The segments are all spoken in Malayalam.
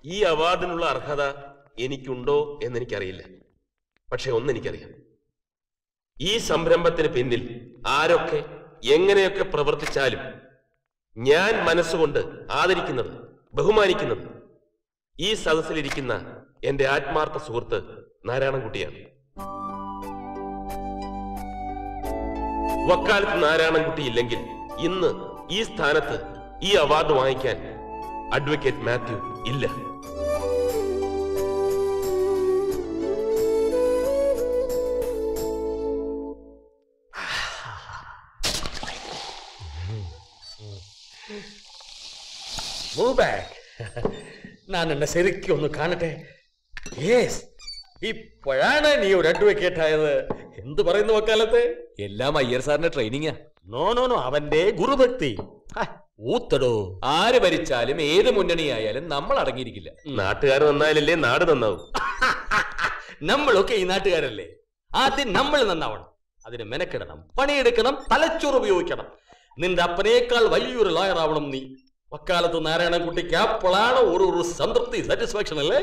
ഈ അവാർഡിനുള്ള അർഹത എനിക്കുണ്ടോ എന്നെനിക്കറിയില്ല പക്ഷെ ഒന്നെനിക്കറിയാം ഈ സംരംഭത്തിന് പിന്നിൽ ആരൊക്കെ എങ്ങനെയൊക്കെ പ്രവർത്തിച്ചാലും ഞാൻ മനസ്സുകൊണ്ട് ആദരിക്കുന്നത് ബഹുമാനിക്കുന്നത് ഈ സദസ്സിലിരിക്കുന്ന എന്റെ ആത്മാർത്ഥ സുഹൃത്ത് നാരായണൻകുട്ടിയാണ് വക്കാലത്ത് നാരായണൻകുട്ടി ഇല്ലെങ്കിൽ ഇന്ന് ഈ സ്ഥാനത്ത് ഈ അവാർഡ് വാങ്ങിക്കാൻ അഡ്വക്കേറ്റ് മാത്യു ഇല്ല മൂവ് ബാക്ക് ഞാൻ എന്നെ ശരിക്കും ഒന്ന് കാണട്ടെ യെസ് ഇപ്പോഴാണ് നീ ഒരു അഡ്വക്കേറ്റ് ആയത് എന്ത് പറയുന്നു വക്കാലത്ത് എല്ലാം അയ്യർ സാറിന്റെ ട്രെയിനിങ്ങാ നോ നോ നോ അവന്റെ ഗുരുഭക്തി ഹ, ഊത്തടോ ആര് ഭരിച്ചാലും ഏത് മുന്നണിയായാലും നമ്മൾ അടങ്ങിയിരിക്കില്ല നാട്ടുകാർ നന്നായാലല്ലേ നാട് നന്നാവും നമ്മളൊക്കെ ഈ നാട്ടുകാരല്ലേ ആദ്യം നമ്മൾ നന്നാവണം അതിന് മെനക്കെടണം പണിയെടുക്കണം തലച്ചോറ് ഉപയോഗിക്കണം നിന്റെ അപ്പനേക്കാൾ വലിയൊരു ലോയർ ആവണം നീ വക്കാലത്ത് നാരായണൻകുട്ടിക്ക് അപ്പോഴാണ് ഒരു ഒരു സംതൃപ്തി സാറ്റിസ്ഫാക്ഷൻ അല്ലേ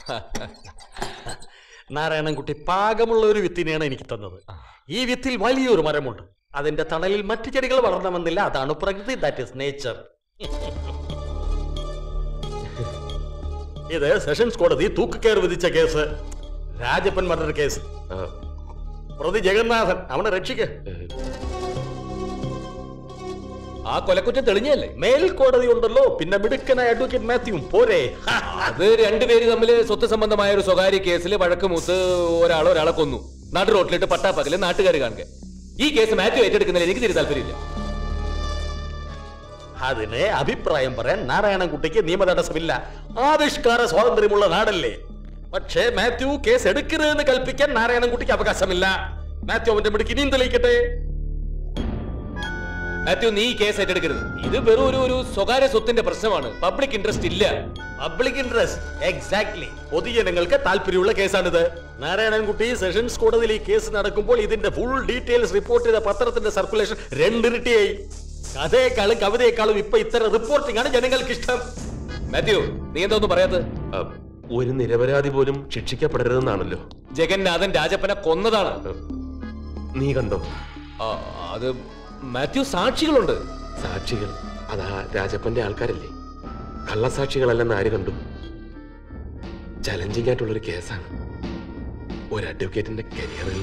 നാരായണൻകുട്ടി പാകമുള്ള ഒരു വിത്തിനെയാണ് എനിക്ക് തന്നത് ഈ വിത്തിൽ വലിയൊരു മരമുണ്ട് അതിന്റെ തണലിൽ മറ്റു ചെടികൾ വളരണമെന്നില്ല അതാണ് പ്രകൃതി ദാറ്റ് ഇസ് നേച്ചർ ഇത് സെഷൻസ് കോടതി തൂക്കുകയർ വിധിച്ച കേസ് രാജപ്പൻ മർഡർ കേസ് ആ, പ്രതി ജഗന്നാഥൻ അവനെ രക്ഷിക്ക് ആ കൊലക്കുറ്റം തെളിഞ്ഞല്ലേ മേൽക്കോടതി ഉണ്ടല്ലോ പിന്നെ മിടുക്കനായ അഡ്വക്കേറ്റ് മാത്യുവും പോരെ ഹാ. അത് രണ്ടുപേര് തമ്മിൽ സ്വത്ത് സംബന്ധമായ ഒരു സ്വകാര്യ കേസിൽ വഴക്ക് മൂത്ത് ഒരാൾ ഒരാളെ കൊന്നു നാട്ടു റോട്ടിലിട്ട് പട്ടാപ്പകല് നാട്ടുകാർ കാണുക ഈ കേസ് മാത്യു ഏറ്റെടുക്കുന്നതിൽ എനിക്ക് തിരി താല്പര്യമില്ല അതിന് അഭിപ്രായം പറയാൻ നാരായണൻകുട്ടിക്ക് നിയമ തടസ്സമില്ല ആവിഷ്കാര സ്വാതന്ത്ര്യമുള്ള നാടല്ലേ പക്ഷേ മാത്യു കേസ് എടുക്കരുതെന്ന് കൽപ്പിക്കാൻ നാരായണൻകുട്ടിക്ക് അവകാശമില്ല മാത്യു അവന്റെ മിടുക്ക് ഇനിയും തെളിയിക്കട്ടെ മാത്യു നീ ഈ കേസ് ഏറ്റെടുക്കരുത് ഇത് വെറും ഒരു ഒരു സ്വകാര്യ സ്വത്തിന്റെ പ്രശ്നമാണ് പബ്ലിക് ഇൻട്രസ്റ്റ് ഇല്ല പബ്ലിക് ഇൻട്രസ്റ്റ് എക്സാക്ട്ലി പൊതുജനങ്ങൾക്ക് താല്പര്യമുള്ള കേസാണിത് നാരായണൻകുട്ടി സെഷൻസ് കോടതിയിൽ ഈ കേസ് നടക്കുമ്പോൾ ഇതിന്റെ ഫുൾ ഡീറ്റെയിൽസ് റിപ്പോർട്ട് ചെയ്ത പത്രത്തിന്റെ സർക്കുലേഷൻ രണ്ടിരട്ടിയായി കഥയെക്കാളും കവിതയെക്കാളും ഇപ്പൊ ഇത്തരം റിപ്പോർട്ടിംഗ് ആണ് ജനങ്ങൾക്ക് ഇഷ്ടം മാത്യു നീ എന്താ ഒന്നും പറയാത്തത് ആ, ഒരു നിരപരാധി പോലും ശിക്ഷിക്കപ്പെടരുതെന്നാണല്ലോ ജഗന്നാഥൻ രാജപ്പനെ കൊന്നതാണ് നീ കണ്ടോ ആ, അത് മാത്യു സാക്ഷികളുണ്ട് സാക്ഷികൾ അതാ രാജപ്പന്റെ ആൾക്കാരല്ലേ കള്ളസാക്ഷികളല്ലെന്ന് ആര് കണ്ടു ചലഞ്ചിങ് ആയിട്ടുള്ളൊരു കേസാണ് ഒരു അഡ്വക്കേറ്റിന്റെ കരിയറിൽ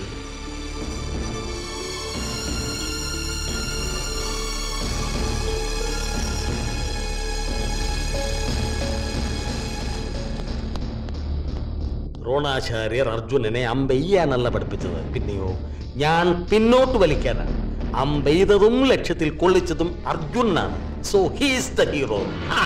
ദ്രോണാചാര്യർ അർജുനനെ അമ്പെയ്യാനല്ല പഠിപ്പിച്ചത് പിന്നെയോ ഞാൻ പിന്നോട്ട് വലിക്കാനാണ് അമ്പെയ്തതും ലക്ഷ്യത്തിൽ കൊള്ളിച്ചതും അർജുനാണ് സോ ഹീസ് ദ ഹീറോ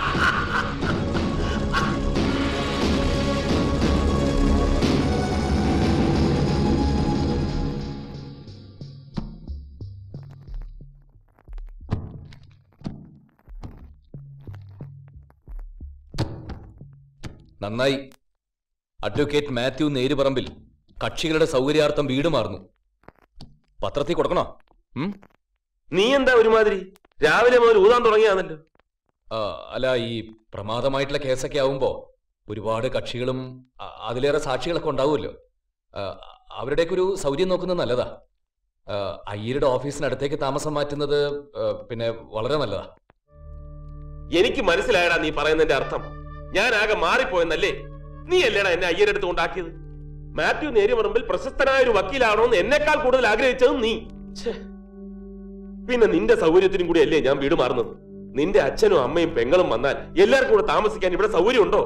നന്നായി അഡ്വക്കേറ്റ് മാത്യു നേരുപറമ്പിൽ കക്ഷികളുടെ സൗകര്യാർത്ഥം വീട് മാറുന്നു പത്രത്തിൽ കൊടുക്കണോ ഉം? നീ എന്താ ഒരുമാതിരി രാവിലെ മുതൽ ഊതാൻ തുടങ്ങിയാണല്ലോ ആ, അല്ല ഈ പ്രമാദമായിട്ടുള്ള കേസൊക്കെ ആവുമ്പോ ഒരുപാട് കക്ഷികളും അ- അതിലേറെ സാക്ഷികളൊക്കെ ഉണ്ടാവുമല്ലോ ആ, അവരുടെയൊക്കെ ഒരു സൗകര്യം നോക്കുന്നത് നല്ലതാ ആ, അയ്യരുടെ ഓഫീസിനടുത്തേക്ക് താമസം മാറ്റുന്നത് ആ, പിന്നെ വളരെ നല്ലതാ എനിക്ക് മനസ്സിലായടാ നീ പറയുന്നതിന്റെ അർത്ഥം ഞാൻ ആകെ മാറിപ്പോയെന്നല്ലേ നീ അല്ലേടാ എന്നെ അയ്യരെടുത്ത് കൊണ്ടാക്കിയത് മാത്യു നേരിമറമ്പിൽ പ്രശസ്തനായ ഒരു വക്കീലാണോ എന്ന് എന്നെക്കാൾ കൂടുതൽ ആഗ്രഹിച്ചതും നീ ഛേ. പിന്നെ നിന്റെ സൗകര്യത്തിനും കൂടി അല്ലേ ഞാൻ വീട് മാറുന്നത് നിന്റെ അച്ഛനും അമ്മയും പെങ്ങളും വന്നാൽ എല്ലാവർക്കും കൂടെ താമസിക്കാൻ ഇവിടെ സൗകര്യമുണ്ടോ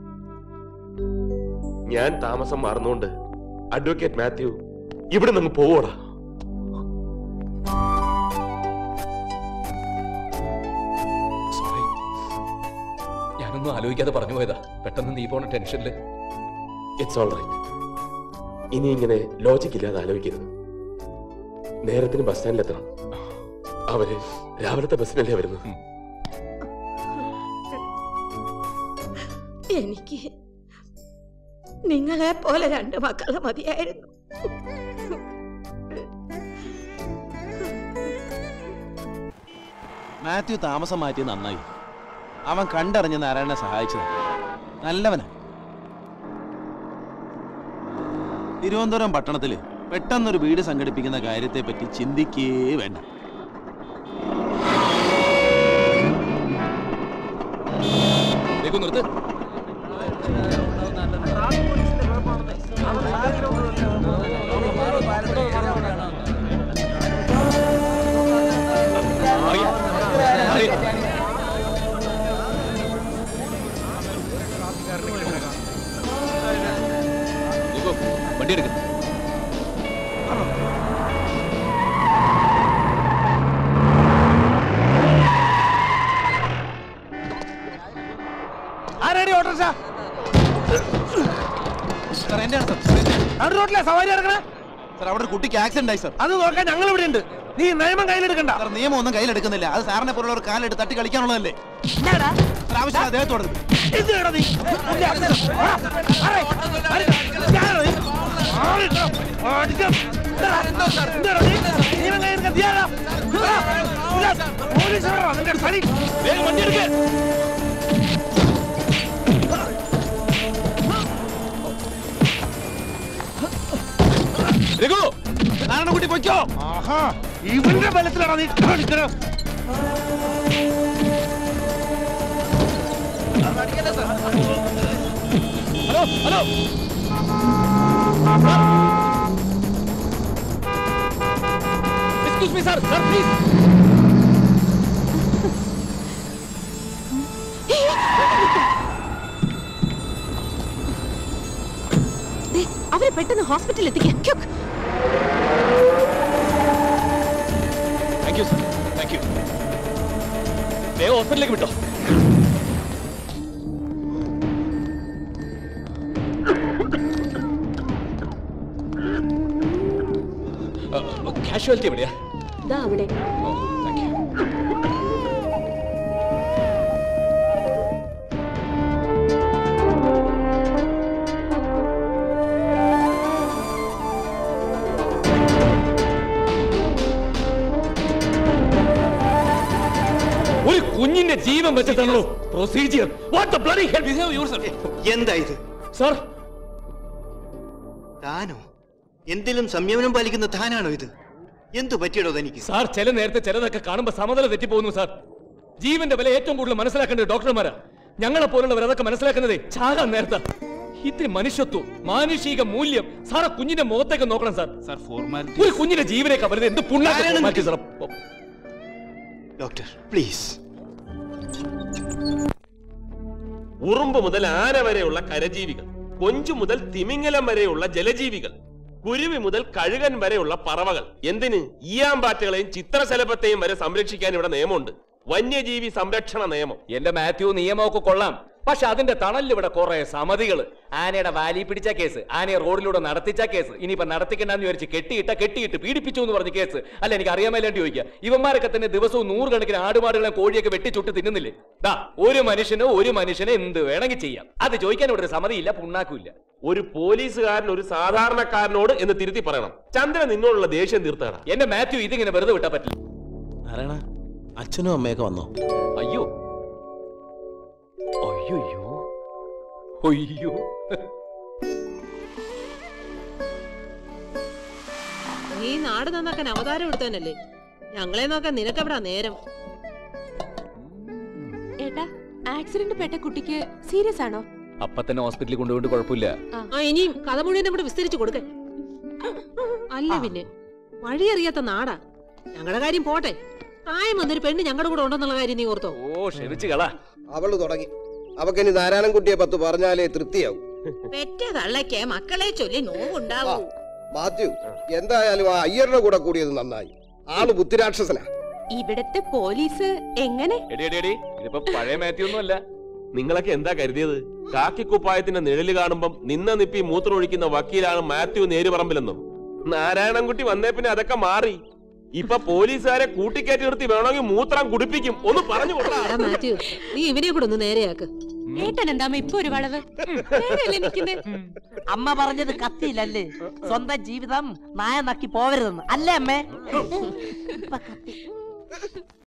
ഞാൻ താമസം മാറുന്നോണ്ട് അഡ്വക്കേറ്റ് മാത്യു ഇവിടെ നിന്ന് പോവോടാ സോറി ഞാനൊന്നും ആലോചിക്കാതെ പറഞ്ഞു പോയതാ പെട്ടെന്ന് നീ പോണ ടെൻഷനില് ഇറ്റ്സ് ഓൾ റൈറ്റ് ഇനി ഇങ്ങനെ ലോജിക് ഇല്ലാതെ ആലോചിക്കരുത് നേരത്തിന് ബസ് സ്റ്റാൻഡിലെത്തണം അവര് രാവിലത്തെ ബസ്സിനല്ലേ വരുന്നത് എനിക്ക് നിങ്ങളെ പോലെ രണ്ട് മക്കളെ മതിയായിരുന്നു മാത്യു താമസം മാറ്റി നന്നായി അവൻ കണ്ടറിഞ്ഞ് നാരായണനെ സഹായിച്ചത് നല്ലവനാ തിരുവനന്തപുരം പട്ടണത്തില് പെട്ടെന്നൊരു വീട് സംഘടിപ്പിക്കുന്ന കാര്യത്തെ പറ്റി ചിന്തിക്കേ വേണ്ട രഘു നിർത്ത് അറിയാം. അറിയാം. രഘു, വണ്ടി എടുക്ക ആരാടി ഓട്ടോറിക്ഷ സാർ എന്റെ ആണ് റോഡിലെ സവാരി ഇറങ്ങണേ സാർ അവിടെ ഒരു കുട്ടിക്ക് ആക്സിഡന്റ് ആയി സാർ അത് നോക്കാൻ ഞങ്ങൾ ഇവിടെ ഉണ്ട് നീ നിയമം കയ്യിലെടുക്കണ്ട സാർ നിയമം ഒന്നും കയ്യിലെടുക്കുന്നില്ല അത് സാറിനെ പോലുള്ളവർ കാലെടുത്ത് തട്ടി കളിക്കാനുള്ളതല്ലേ സാർ ആവശ്യം അദ്ദേഹത്തോട് വേഗം വണ്ടി എടുക്കേ രഘു നാരായണക്കുട്ടി പൊയ്ക്കോ ആഹാ ഇവന്റെ ബലത്തിലാണ് നീ കാണിക്കണം hello hello excuse me sir sir please ദേ, അവരെ പെട്ടെന്ന് ഹോസ്പിറ്റലിൽ എത്തിക്കാം quick. Thank you sir thank you വേഗം ഹോസ്പിറ്റലിലേക്ക് വിട്ടോ കാഷ്വാലിറ്റി എവിടെയാ ദാ അവിടെ ഓ താങ്ക് യു ഒരു കുഞ്ഞിന്റെ ജീവൻ വെച്ചിട്ടാണല്ലോ procedure what the bloody hell behave yourself എന്താ ഇത് സർ താനോ എന്തിലും സംയമനം പാലിക്കുന്ന താനാണോ ഇത് എന്തു പറ്റിയടോ തനിക്ക് സാർ ചില നേരത്തെ ചിലതൊക്കെ കാണുമ്പോ സമതല തെറ്റിപ്പോകുന്നു സാർ ജീവന്റെ വില ഏറ്റവും കൂടുതൽ മനസ്സിലാക്കേണ്ടത് ഡോക്ടർമാരാ ഞങ്ങളെ പോലുള്ളവർ അതൊക്കെ മനസ്സിലാക്കുന്നതേ ചാകാൻ നേരത്തെ ഇത്തിരി മനുഷ്യത്വം മാനുഷിക മൂല്യം സാറെ കുഞ്ഞിന്റെ മുഖത്തേക്ക് നോക്കണം സാർ സാർ ഫോർമാലിറ്റി ഒരു കുഞ്ഞിന്റെ ജീവനെ കവരുത് എന്ത് പുണ്ണാക്കി ആരാണ് മാറ്റി സാർ ഡോക്ടർ പ്ലീസ് ഉറുമ്പ് മുതൽ ആന വരെയുള്ള കരജീവികൾ കൊഞ്ചു മുതൽ തിമിംഗലം വരെയുള്ള ജലജീവികൾ കുരുവി മുതൽ കഴുകൻ വരെയുള്ള പറവകൾ എന്തിന് ഈയാമ്പാറ്റകളെയും ചിത്രശലഭത്തെയും വരെ സംരക്ഷിക്കാൻ ഇവിടെ നിയമമുണ്ട് വന്യജീവി സംരക്ഷണ നിയമം എന്റെ മാത്യു നിയമമൊക്കെ കൊള്ളാം പക്ഷെ അതിന്റെ തണലിൽ ഇവിടെ കുറെ സമിതികള് ആനയുടെ വാലി പിടിച്ച കേസ് ആനയെ റോഡിലൂടെ നടത്തിച്ച കേസ് ഇനിയിപ്പോ നടത്തിക്കണ്ടെന്ന് വിചാരിച്ച് കെട്ടിയിട്ട കെട്ടിയിട്ട് പീഡിപ്പിച്ചു എന്ന് പറഞ്ഞ കേസ് അല്ല എനിക്ക് അറിയാമല്ലാണ്ട് ചോദിക്കുക ഇവന്മാരൊക്കെ തന്നെ ദിവസവും നൂറുകണക്കിന് ആടുമാടുകളെ കോഴിയൊക്കെ വെട്ടിച്ചുട്ട് തിന്നുന്നില്ലേ ദാ ഒരു മനുഷ്യന് ഒരു മനുഷ്യനെ എന്ത് വേണമെങ്കിൽ ചെയ്യാം അത് ചോദിക്കാൻ ഇവിടെ ഒരു സമ്മതിയില്ല പുണ്ണാക്കുമില്ല ഒരു പോലീസുകാരൻ ഒരു സാധാരണക്കാരനോട് എന്ന് തിരുത്തി പറയണം ചന്ദ്രൻ നിന്നോടുള്ള ദേഷ്യം തീർത്താടാ എന്റെ മാത്യു ഇതിങ്ങനെ വെറുതെ വിട്ടാ പറ്റില്ല നാരായണ അച്ഛനും അമ്മയൊക്കെ വന്നോ അയ്യോ അയ്യോ അയ്യോ നീ നാട് നന്നാക്കാൻ അവതാരം എടുത്തവനല്ലേ ഞങ്ങളെ നോക്കാൻ നിനക്കെവിടാ നേരം ഏട്ടാ ആക്സിഡന്റ് പെട്ട കുട്ടിക്ക് സീരിയസ് ആണോ അപ്പൊ തന്നെ ഹോസ്പിറ്റലിൽ കൊണ്ടുപോയിട്ട് കുഴപ്പമില്ല ആ ഇനിയും കഥ മുഴുവനും കൂടെ വിസ്തരിച്ചു കൊടുക്ക അല്ല പിന്നെ വഴിയറിയാത്ത നാടാ ഞങ്ങളുടെ കാര്യം പോട്ടെ പ്രായം വന്നൊരു പെണ്ണ് ഞങ്ങളുടെ കൂടെ ഉണ്ടെന്നുള്ള കാര്യം നീ ഓർത്തോ ഓ ക്ഷമിച്ചു കളാ അവള് തുടങ്ങി അവക്കിനി നാരായണൻകുട്ടിയെ പത്ത് പറഞ്ഞാലേ തൃപ്തിയാവും പെറ്റ തള്ളയ്ക്ക് മക്കളെ ചൊല്ലി നോവുണ്ടാവൂ മാത്യു എന്തായാലും ആ അയ്യരുടെ കൂടെ കൂടിയത് നന്നായി ആള് ബുദ്ധിരാക്ഷസനാ ഇവിടത്തെ പോലീസ് എങ്ങനെ എടി എടി എടി ഇതിപ്പോ പഴയ മാത്യു ഒന്നും അല്ല നിങ്ങളൊക്കെ എന്താ കരുതിയത് കാക്കിക്കുപ്പായത്തിന്റെ നിഴല് കാണുമ്പം നിന്ന നിപ്പി മൂത്രമൊഴിക്കുന്ന വക്കീലാണ് മാത്യു നേരുപറമ്പിലെന്നും നാരായണൻകുട്ടി വന്നേ പിന്നെ അതൊക്കെ മാറി ഇപ്പൊ പോലീസുകാരെ കൂട്ടിക്കയറ്റി നിർത്തി വേണമെങ്കിൽ മൂത്രം കുടിപ്പിക്കും ഒന്ന് പറഞ്ഞു കൊടുത്താ എടാ മാത്യു നീ ഇവനെ കൂടെ ഒന്ന് നേരെയാക്ക് ഏട്ടൻ എന്താ ഇപ്പൊ ഒരു വളവ് നേരെയല്ലേ നിക്കുന്നെ? അമ്മ പറഞ്ഞത് കത്തിയില്ലല്ലേ സ്വന്തം ജീവിതം നായ നക്കി പോവരുതെന്ന് അല്ലേ അമ്മേ ഇപ്പൊ കത്തി